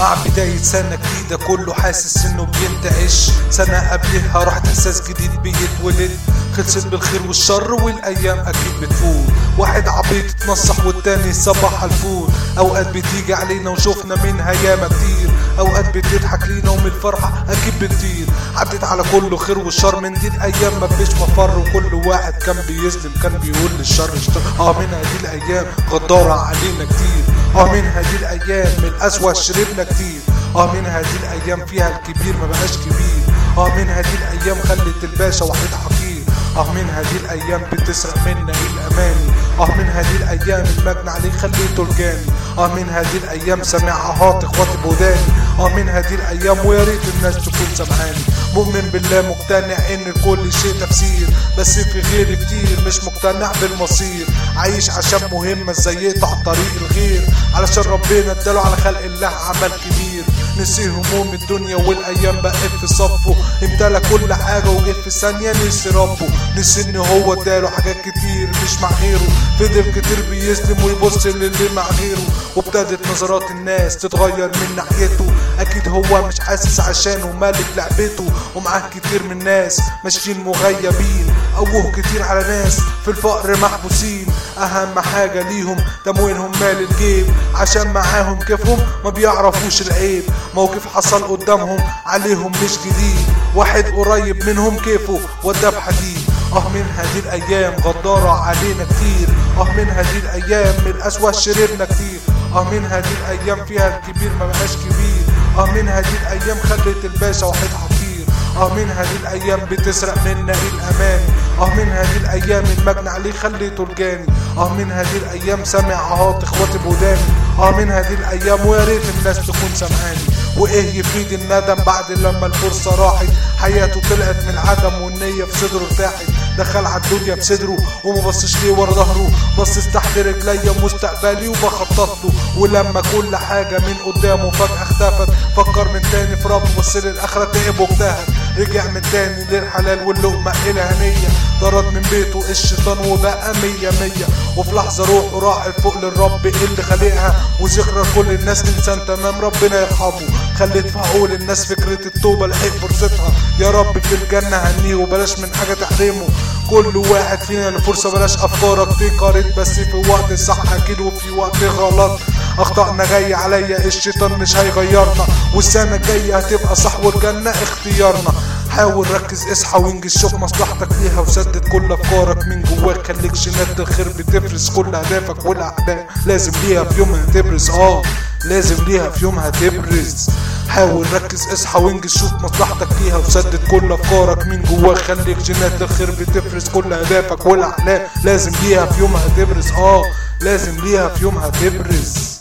مع بداية سنة جديدة كله حاسس انه بينتعش سنة قبلها راحت احساس جديد بيتولد خلصت بالخير والشر والايام اكيد بتفوت واحد عبيط اتنصح والتاني صبح الفول اوقات بتيجي علينا وشوفنا منها ياما كتير اوقات بتضحك لينا ومن الفرحة اكيد بتطير عدت على كله خير والشر من دي الايام مفيش مفر وكل واحد كان بيظلم كان بيقول للشر اشتر اه منها دي الايام غدارة علينا كتير اه منها دي الايام من القسوة شربنا كتير اه منها دي الايام فيها الكبير ما بقاش كبير اه منها دي الايام خلت الباشا وحيد حقير اه منها دي الايام بتسرق منا الاماني اه منها دي الايام المجني عليه خليته الجاني اه منها دي الايام سامعها هات اخواتي بوداني اه منها دي الايام ويا ريت الناس تكون سامعاني مؤمن بالله مقتنع ان كل شيء تفسير بس في غير كتير مش مقتنع بالمصير عايش عشان مهمة ازاي يقطع طريق الغير علشان ربنا اداله على خلق الله عمل كبير نسي هموم الدنيا والايام بقت في صفه امتلك كل حاجه وجه في ثانيه نسي ربه نسي ان هو اداله حاجات كتير مش مع غيره فضل كتير بيسلم ويبص للي مع غيره وابتدت نظرات الناس تتغير من ناحيته اكيد هو مش حاسس عشانه مالك لعبته ومعاه كتير من الناس ماشيين مغيبين اوه كتير على ناس في الفقر محبوسين اهم حاجه ليهم تموينهم مال الجيب عشان معاهم كيفهم ما بيعرفوش العيب موقف حصل قدامهم عليهم مش جديد واحد قريب منهم كيفه وداه بحديد اه منها دي الايام غدارة علينا كتير اه منها دي الايام من الاسوأ شربنا كتير اه منها دي الايام فيها الكبير ما بقاش كبير اه منها دي الايام خلت الباشا وحيد حقير اه منها دي الايام بتسرق منا الامان اه منها دي الايام المجني عليه خليته الجاني اه منها دي الايام سامع اهات اخواتي بوداني اه منها دي الايام ويا ريت الناس تكون سامعاني وايه يفيد الندم بعد لما الفرصه راحت حياته طلعت من العدم والنيه في صدره ارتاحت دخل على الدنيا بصدره وما بصش ليه ورا ظهره بص تحت رجليا مستقبلي وبخطط له ولما كل حاجه من قدامه فجاه اختفت فكر من تاني في ربه بص للاخره تعب واجتهد رجع من تاني للحلال واللقمه الهنيه طرد من بيته الشيطان وبقى مية مية وفي لحظة روحه راحت فوق للرب اللي خالقها وذكرى كل الناس انسان تمام ربنا يرحمه خلت في عقول الناس فكرة التوبة لحق فرصتها يا رب في الجنة هنيه وبلاش من حاجة تحرمه كل واحد فينا له فرصة بلاش أفكارك تقارد بس في وقت صح أكيد وفي وقت غلط أخطأنا جاي عليا الشيطان مش هيغيرنا والسنة الجاية هتبقى صح والجنة اختيارنا حاول ركز اصحى وانجز شوف مصلحتك ليها وسدد كل افكارك من جواك خليك جينات الخير بتفرز كل اهدافك والاعداء لازم ليها في يومها تبرز اه لازم ليها في يومها تبرز حاول ركز اصحى وانجز شوف مصلحتك ليها وسدد كل افكارك من جواك خليك جينات الخير بتفرز كل اهدافك والاعلام لازم ليها في يومها تبرز اه لازم ليها في يومها تبرز